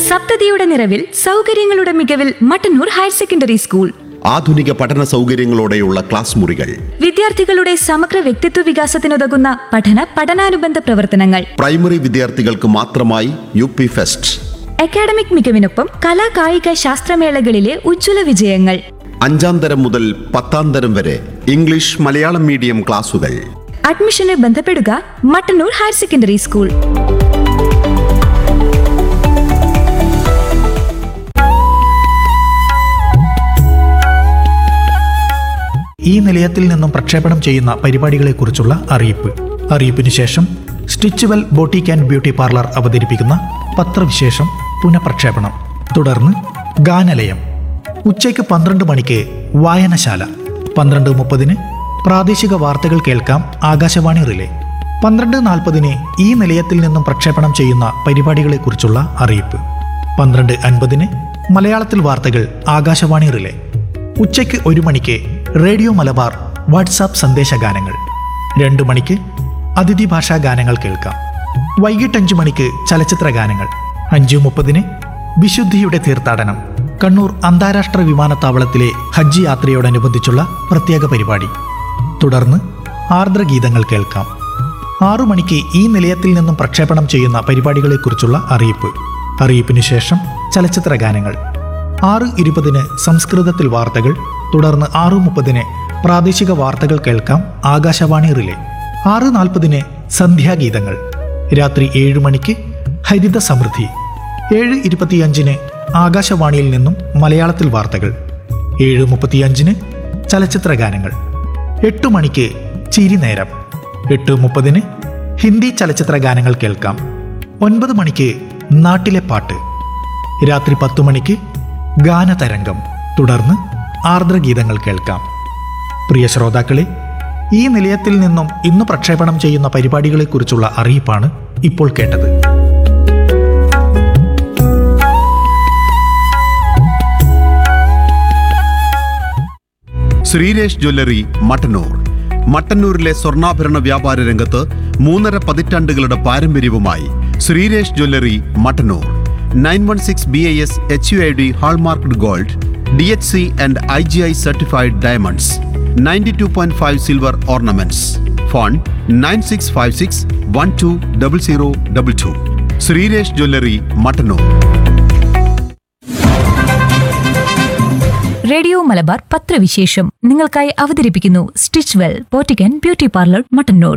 സപ്തതിയുടെ നിറവിൽ സൗകര്യങ്ങളുടെ മികവിൽ മട്ടന്നൂർ ഹയർ സെക്കൻഡറി സ്കൂൾ ആധുനിക പഠന സൗകര്യങ്ങളോടെയുള്ള ക്ലാസ് മുറികൾ വിദ്യാർത്ഥികളുടെ സമഗ്ര വ്യക്തിത്വ വികാസത്തിനുതകുന്ന പഠന പഠനാനുബന്ധ പ്രവർത്തനങ്ങൾ പ്രൈമറി വിദ്യാർത്ഥികൾക്ക് മാത്രമായി യു പി ഫെസ്റ്റ് അക്കാഡമിക് മികവിനൊപ്പം കലാ കായിക ശാസ്ത്രമേളകളിലെ ഉജ്ജ്വല വിജയങ്ങൾ അഞ്ചാം തരം മുതൽ പത്താം തരം വരെ ഇംഗ്ലീഷ് മലയാളം മീഡിയം ക്ലാസുകൾ അഡ്മിഷന് ബന്ധപ്പെടുക മട്ടന്നൂർ ഹയർ സെക്കൻഡറി സ്കൂൾ ഈ നിലയത്തിൽ നിന്നും പ്രക്ഷേപണം ചെയ്യുന്ന പരിപാടികളെക്കുറിച്ചുള്ള അറിയിപ്പ് അറിയിപ്പിന് ശേഷം stitch well boutique and beauty parlour അവതരിപ്പിക്കുന്ന പത്രവിശേഷം പുനഃപ്രക്ഷേപണം തുടർന്ന് ഗാനലയം ഉച്ചയ്ക്ക് പന്ത്രണ്ട് മണിക്ക് വായനശാല പന്ത്രണ്ട് മുപ്പതിന് പ്രാദേശിക വാർത്തകൾ കേൾക്കാം ആകാശവാണി റിലേ പന്ത്രണ്ട് നാൽപ്പതിന് ഈ നിലയത്തിൽ നിന്നും പ്രക്ഷേപണം ചെയ്യുന്ന പരിപാടികളെക്കുറിച്ചുള്ള അറിയിപ്പ് പന്ത്രണ്ട് അൻപതിന് മലയാളത്തിൽ വാർത്തകൾ ആകാശവാണി റിലേ ഉച്ചയ്ക്ക് ഒരു മണിക്ക് റേഡിയോ മലബാർ വാട്സാപ്പ് സന്ദേശഗാനങ്ങൾ രണ്ടു മണിക്ക് അതിഥി ഭാഷാ ഗാനങ്ങൾ കേൾക്കാം വൈകിട്ട് അഞ്ചു മണിക്ക് ചലച്ചിത്ര ഗാനങ്ങൾ അഞ്ചു മുപ്പതിന് വിശുദ്ധിയുടെ തീർത്ഥാടനം കണ്ണൂർ അന്താരാഷ്ട്ര വിമാനത്താവളത്തിലെ ഹജ്ജ് യാത്രയോടനുബന്ധിച്ചുള്ള പ്രത്യേക പരിപാടി തുടർന്ന് ആർദ്രഗീതങ്ങൾ കേൾക്കാം ആറു മണിക്ക് ഈ നിലയത്തിൽ നിന്നും പ്രക്ഷേപണം ചെയ്യുന്ന പരിപാടികളെക്കുറിച്ചുള്ള അറിയിപ്പ് അറിയിപ്പിന് ശേഷം ചലച്ചിത്ര ഗാനങ്ങൾ ആറ് ഇരുപതിന് സംസ്കൃതത്തിൽ വാർത്തകൾ തുടർന്ന് ആറു മുപ്പതിന് പ്രാദേശിക വാർത്തകൾ കേൾക്കാം ആകാശവാണി റിലേ ആറ് നാൽപ്പതിന് സന്ധ്യാഗീതങ്ങൾ രാത്രി ഏഴ് മണിക്ക് ഹരിത സമൃദ്ധി ഏഴ് ഇരുപത്തിയഞ്ചിന് ആകാശവാണിയിൽ നിന്നും മലയാളത്തിൽ വാർത്തകൾ ഏഴ് മുപ്പത്തിയഞ്ചിന് ചലച്ചിത്ര ഗാനങ്ങൾ എട്ട് മണിക്ക് ചിരി നേരം എട്ട് മുപ്പതിന് ഹിന്ദി ചലച്ചിത്ര ഗാനങ്ങൾ കേൾക്കാം ഒൻപത് മണിക്ക് നാട്ടിലെ പാട്ട് രാത്രി പത്തു മണിക്ക് ഗാനതരംഗം തുടർന്ന് ആർദ്രഗീതങ്ങൾ കേൾക്കാം പ്രിയ ശ്രോതാക്കളെ ഈ നിലയത്തിൽ നിന്നും ഇന്ന് പ്രക്ഷേപണം ചെയ്യുന്ന പരിപാടികളെക്കുറിച്ചുള്ള അറിയിപ്പാണ് ഇപ്പോൾ കേട്ടത് ശ്രീരേഷ് ജ്വല്ലറി മട്ടന്നൂർ മട്ടന്നൂരിലെ സ്വർണ്ണാഭരണ വ്യാപാര രംഗത്ത് മൂന്നര പതിറ്റാണ്ടുകളുടെ പാരമ്പര്യവുമായി Sreeresh jewellery Mattannur nine one six B I S H U I D hallmarked gold D H C and I G I certified diamonds ninety two point five silver ornaments phone nine six five six one two double zero double two Sreeresh jewellery Mattannur radio Malabar പത്രവിശേഷം നിങ്ങൾക്കായി അവതരിപ്പിക്കുന്നു stitch well boutique beauty parlour Mattannur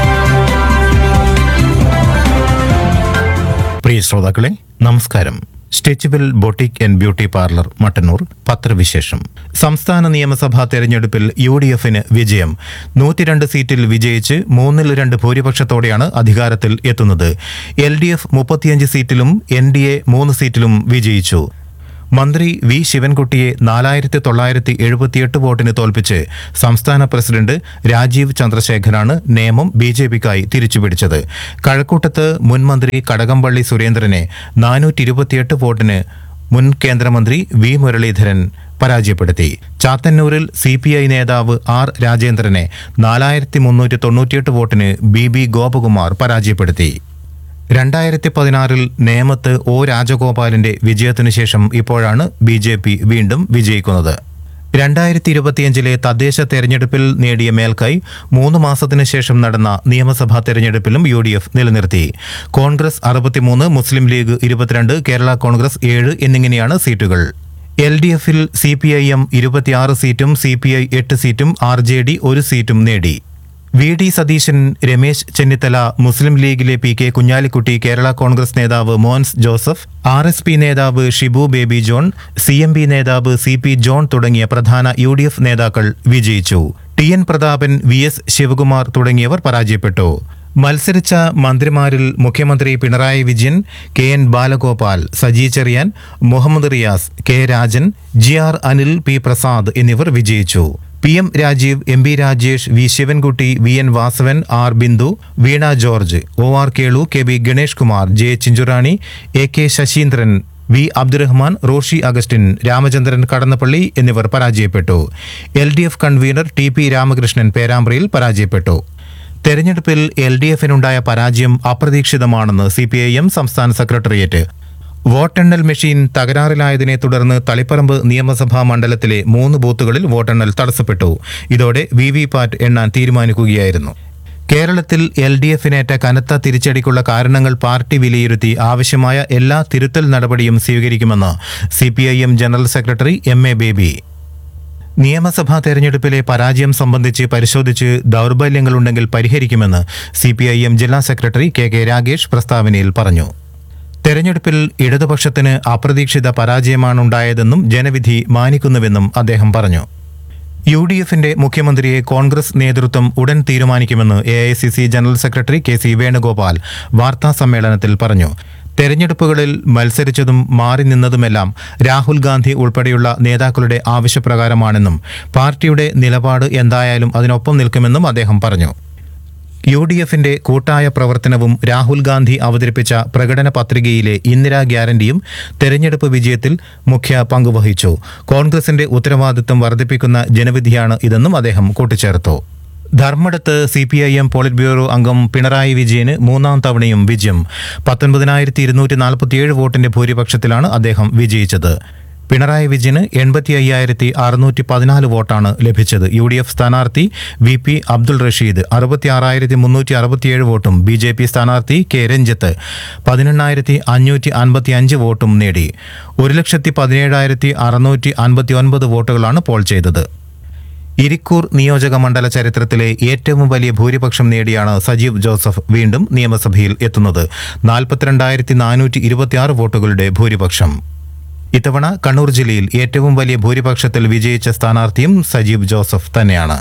പ്രിയ ശ്രോതാക്കളെ നമസ്കാരം stitchable boutique and beauty parlour Mattannur പത്രവിശേഷം സംസ്ഥാന നിയമസഭാ തെരഞ്ഞെടുപ്പിൽ യു ഡി എഫിന് വിജയം നൂറ്റിരണ്ട് സീറ്റിൽ വിജയിച്ച് മൂന്നിൽ രണ്ട് ഭൂരിപക്ഷത്തോടെയാണ് അധികാരത്തിൽ എത്തുന്നത് എൽ ഡി എഫ് മുപ്പത്തിയഞ്ച് സീറ്റിലും എൻ ഡി എ മൂന്ന് സീറ്റിലും വിജയിച്ചു മന്ത്രി വി ശിവൻകുട്ടിയെ നാലായിരത്തി തൊള്ളായിരത്തി എഴുപത്തിയെട്ട് വോട്ടിന് തോൽപ്പിച്ച് സംസ്ഥാന പ്രസിഡന്റ് രാജീവ് ചന്ദ്രശേഖരാണ് നിയമം ബി ജെ പിക്കായി തിരിച്ചുപിടിച്ചത് കഴക്കൂട്ടത്ത് മുൻ മന്ത്രി കടകംപള്ളി സുരേന്ദ്രനെ നാനൂറ്റി ഇരുപത്തിയെട്ട് വോട്ടിന് മുൻ കേന്ദ്രമന്ത്രി വി മുരളീധരൻ പരാജയപ്പെടുത്തി ചാത്തന്നൂരിൽ സി പി ഐ നേതാവ് ആർ രാജേന്ദ്രനെ നാലായിരത്തി മുന്നൂറ്റി തൊണ്ണൂറ്റിയെട്ട് വോട്ടിന് ബി ബി ഗോപകുമാർ പരാജയപ്പെടുത്തി രണ്ടായിരത്തി പതിനാറിൽ നേമത്ത് ഒ രാജഗോപാലിന്റെ വിജയത്തിനു ശേഷം ഇപ്പോഴാണ് ബി ജെ പി വീണ്ടും വിജയിക്കുന്നത് രണ്ടായിരത്തി ഇരുപത്തിയഞ്ചിലെ തദ്ദേശ തെരഞ്ഞെടുപ്പിൽ നേടിയ മേൽക്കൈ മൂന്ന് മാസത്തിനു ശേഷം നടന്ന നിയമസഭാ തെരഞ്ഞെടുപ്പിലും യു ഡി എഫ് നിലനിർത്തി കോൺഗ്രസ് അറുപത്തിമൂന്ന് മുസ്ലിം ലീഗ് ഇരുപത്തിരണ്ട് കേരള കോൺഗ്രസ് ഏഴ് എന്നിങ്ങനെയാണ് സീറ്റുകൾ എൽ ഡി എഫിൽ സി പി ഐ എം ഇരുപത്തിയാറ് സീറ്റും സി പി ഐ എട്ട് സീറ്റും ആർ ജെ ഡി ഒരു സീറ്റും നേടി V D Satheesan Ramesh Chennithala Muslim ലീഗിലെ P K Kunhalikutty Kerala Congress നേതാവ് Mons Joseph R S P നേതാവ് Shibu Baby John C M P നേതാവ് സി പി ജോൺ തുടങ്ങിയ പ്രധാന യു ഡി എഫ് നേതാക്കൾ വിജയിച്ചു T N Prathapan V S Sivakumar തുടങ്ങിയവർ പരാജയപ്പെട്ടു മത്സരിച്ച മന്ത്രിമാരിൽ മുഖ്യമന്ത്രി Pinarayi Vijayan K N Balagopal Saji Cheriyan Muhammad Riyas K Rajan G R Anil P Prasad എന്നിവർ വിജയിച്ചു P M Rajeev M P Rajesh V Sivankutty V N Vasavan R Bindu Veena George O R Kelu K V Ganesh Kumar J Chinchurani A K Saseendran V Abdurahiman Roshi Augustine Ramachandran Kadannappally എന്നിവർ പരാജയപ്പെട്ടു L D F convener T P Ramakrishnan പേരാമ്പ്രയിൽ പരാജയപ്പെട്ടു തെരഞ്ഞെടുപ്പിൽ എൽ ഡി എഫിനുണ്ടായ പരാജയം അപ്രതീക്ഷിതമാണെന്ന് സി പി ഐ എം സംസ്ഥാന സെക്രട്ടേറിയറ്റ് വോട്ടെണ്ണൽ മെഷീൻ തകരാറിലായതിനെ തുടർന്ന് തളിപ്പറമ്പ് നിയമസഭാ മണ്ഡലത്തിലെ മൂന്ന് ബൂത്തുകളിൽ വോട്ടെണ്ണൽ തടസ്സപ്പെട്ടു ഇതോടെ വി വി പാറ്റ് എണ്ണാൻ തീരുമാനിക്കുകയായിരുന്നു കേരളത്തിൽ എൽ ഡി എഫിനേറ്റ കനത്ത തിരിച്ചടിക്കുള്ള കാരണങ്ങൾ പാർട്ടി വിലയിരുത്തി ആവശ്യമായ എല്ലാ തിരുത്തൽ നടപടിയും സ്വീകരിക്കുമെന്ന് C general secretary M A Baby നിയമസഭാ തെരഞ്ഞെടുപ്പിലെ പരാജയം സംബന്ധിച്ച് പരിശോധിച്ച് ദൗർബല്യങ്ങളുണ്ടെങ്കിൽ പരിഹരിക്കുമെന്ന് സി ജില്ലാ സെക്രട്ടറി കെ കെ രാഗേഷ് പ്രസ്താവനയിൽ പറഞ്ഞു തെരഞ്ഞെടുപ്പിൽ ഇടതുപക്ഷത്തിന് അപ്രതീക്ഷിത പരാജയമാണുണ്ടായതെന്നും ജനവിധി മാനിക്കുന്നുവെന്നും അദ്ദേഹം പറഞ്ഞു യു ഡി എഫിന്റെ മുഖ്യമന്ത്രിയെ കോൺഗ്രസ് നേതൃത്വം ഉടൻ തീരുമാനിക്കുമെന്ന് A I C C general secretary K C Venugopal വാർത്താ സമ്മേളനത്തിൽ പറഞ്ഞു തെരഞ്ഞെടുപ്പുകളിൽ മത്സരിച്ചതും മാറി നിന്നതുമെല്ലാം രാഹുൽ ഗാന്ധി ഉൾപ്പെടെയുള്ള നേതാക്കളുടെ ആവശ്യപ്രകാരമാണെന്നും പാർട്ടിയുടെ നിലപാട് എന്തായാലും അതിനൊപ്പം നിൽക്കുമെന്നും അദ്ദേഹം പറഞ്ഞു യു ഡി എഫിന്റെ കൂട്ടായ പ്രവർത്തനവും രാഹുൽ ഗാന്ധി അവതരിപ്പിച്ച പ്രകടന പത്രികയിലെ ഇന്ദിരാ ഗ്യാരണ്ടിയും തെരഞ്ഞെടുപ്പ് വിജയത്തിൽ മുഖ്യ പങ്കുവഹിച്ചു കോൺഗ്രസിന്റെ ഉത്തരവാദിത്വം വർദ്ധിപ്പിക്കുന്ന ജനവിധിയാണ് ഇതെന്നും അദ്ദേഹം കൂട്ടിച്ചേർത്തു ധർമ്മടത്ത് C P I M politburo അംഗം പിണറായി വിജയന് മൂന്നാം തവണയും വിജയം പത്തൊൻപതിനായിരത്തി ഇരുന്നൂറ്റി നാൽപ്പത്തിയേഴ് വോട്ടിന്റെ ഭൂരിപക്ഷത്തിലാണ് അദ്ദേഹം വിജയിച്ചത് പിണറായി വിജയന് എൺപത്തി അയ്യായിരത്തി അറുന്നൂറ്റി പതിനാല് വോട്ടാണ് ലഭിച്ചത് യു ഡി എഫ് സ്ഥാനാർത്ഥി വി പി അബ്ദുൾ റഷീദ് അറുപത്തി ആറായിരത്തി മുന്നൂറ്റി അറുപത്തിയേഴ് വോട്ടും ബി ജെ പി സ്ഥാനാർത്ഥി കെ രഞ്ജിത്ത് പതിനെണ്ണായിരത്തി അഞ്ഞൂറ്റി അൻപത്തി അഞ്ച് വോട്ടും നേടി ഒരു ലക്ഷത്തി പതിനേഴായിരത്തി അറുന്നൂറ്റി അൻപത്തി ഒൻപത് വോട്ടുകളാണ് പോൾ ചെയ്തത് ഇരിക്കൂർ നിയോജക മണ്ഡല ചരിത്രത്തിലെ ഏറ്റവും വലിയ ഭൂരിപക്ഷം നേടിയാണ് സജീവ് ജോസഫ് വീണ്ടും നിയമസഭയിൽ എത്തുന്നത് നാൽപ്പത്തിരണ്ടായിരത്തി നാനൂറ്റി ഇരുപത്തിയാറ് വോട്ടുകളുടെ ഭൂരിപക്ഷം ഇത്തവണ കണ്ണൂർ ജില്ലയിൽ ഏറ്റവും വലിയ ഭൂരിപക്ഷത്തിൽ വിജയിച്ച സ്ഥാനാർത്ഥിയും സജീവ് ജോസഫ് തന്നെയാണ്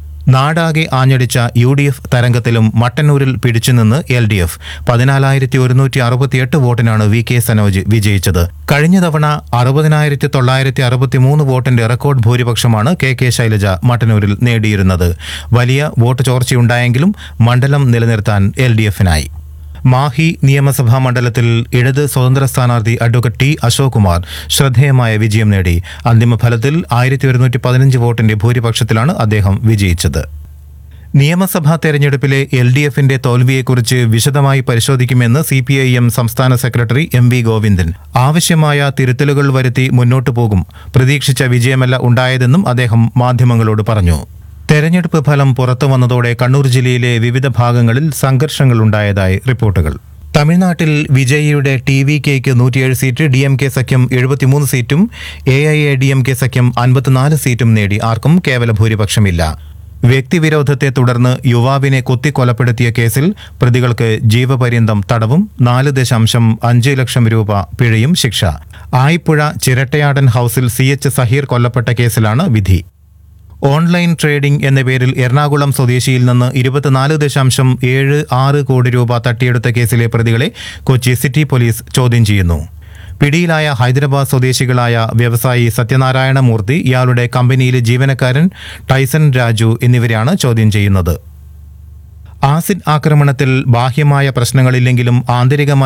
നാടാകെ ആഞ്ഞടിച്ച യു ഡി എഫ് തരംഗത്തിലും മട്ടന്നൂരിൽ പിടിച്ചുനിന്ന് എൽ ഡി എഫ് പതിനാലായിരത്തി ഒരുന്നൂറ്റി അറുപത്തിയെട്ട് വോട്ടിനാണ് വി കെ സനോജ് വിജയിച്ചത് കഴിഞ്ഞ തവണ അറുപതിനായിരത്തി തൊള്ളായിരത്തി അറുപത്തി മൂന്ന് വോട്ടിന്റെ റെക്കോർഡ് ഭൂരിപക്ഷമാണ് കെ കെ ശൈലജ മട്ടന്നൂരിൽ നേടിയിരുന്നത് വലിയ വോട്ട് ചോർച്ചയുണ്ടായെങ്കിലും മണ്ഡലം നിലനിർത്താൻ എൽ ഡി എഫിനായി മാഹി നിയമസഭാ മണ്ഡലത്തിൽ ഇടത് സ്വതന്ത്ര സ്ഥാനാർത്ഥി അഡ്വക്കേറ്റ് ടി അശോക് കുമാർ ശ്രദ്ധേയമായ വിജയം നേടി അന്തിമ ഫലത്തിൽ ആയിരത്തി ഒരുന്നൂറ്റി പതിനഞ്ച് വോട്ടിന്റെ ഭൂരിപക്ഷത്തിലാണ് അദ്ദേഹം വിജയിച്ചത് നിയമസഭാ തെരഞ്ഞെടുപ്പിലെ എൽ ഡി എഫിന്റെ തോൽവിയെക്കുറിച്ച് വിശദമായി പരിശോധിക്കുമെന്ന് സി പി ഐ എം സംസ്ഥാന സെക്രട്ടറി എം വി ഗോവിന്ദൻ ആവശ്യമായ തിരുത്തലുകൾ വരുത്തി മുന്നോട്ടു പോകും പ്രതീക്ഷിച്ച വിജയമല്ല ഉണ്ടായതെന്നും അദ്ദേഹം മാധ്യമങ്ങളോട് പറഞ്ഞു തെരഞ്ഞെടുപ്പ് ഫലം പുറത്തു വന്നതോടെ കണ്ണൂർ ജില്ലയിലെ വിവിധ ഭാഗങ്ങളിൽ സംഘർഷങ്ങളുണ്ടായതായി റിപ്പോർട്ടുകൾ തമിഴ്നാട്ടിൽ വിജയിയുടെ ടി വി കെക്ക് നൂറ്റിയേഴ് സീറ്റ് ഡി എം കെ സഖ്യം എഴുപത്തിമൂന്ന് സീറ്റും A I A D M K സഖ്യം അൻപത്തിനാല് സീറ്റും നേടി ആർക്കും കേവല ഭൂരിപക്ഷമില്ല വ്യക്തിവിരോധത്തെ തുടർന്ന് യുവാവിനെ കുത്തിക്കൊലപ്പെടുത്തിയ കേസിൽ പ്രതികൾക്ക് ജീവപര്യന്തം തടവും നാല് ദശാംശം അഞ്ച് ലക്ഷം രൂപ പിഴയും ശിക്ഷ ആയിപ്പുഴ ചിരട്ടയാടൻ ഹൌസിൽ സി എച്ച് സഹീർ കൊല്ലപ്പെട്ട കേസിലാണ് വിധി ഓൺലൈൻ ട്രേഡിംഗ് എന്ന പേരിൽ എറണാകുളം സ്വദേശിയിൽ നിന്ന് ഇരുപത്തിനാല് ദശാംശം ഏഴ് ആറ് കോടി രൂപ തട്ടിയെടുത്ത കേസിലെ പ്രതികളെ കൊച്ചി സിറ്റി പോലീസ് ചോദ്യം ചെയ്യുന്നു പിടിയിലായ ഹൈദരാബാദ് സ്വദേശികളായ വ്യവസായി സത്യനാരായണ മൂർത്തി ഇയാളുടെ കമ്പനിയിലെ ജീവനക്കാരൻ ടൈസൺ രാജു എന്നിവരെയാണ് ചോദ്യം ചെയ്യുന്നത് ആസിഡ് ആക്രമണത്തിൽ ബാഹ്യമായ പ്രശ്നങ്ങളില്ലെങ്കിലും ആന്തരികമായ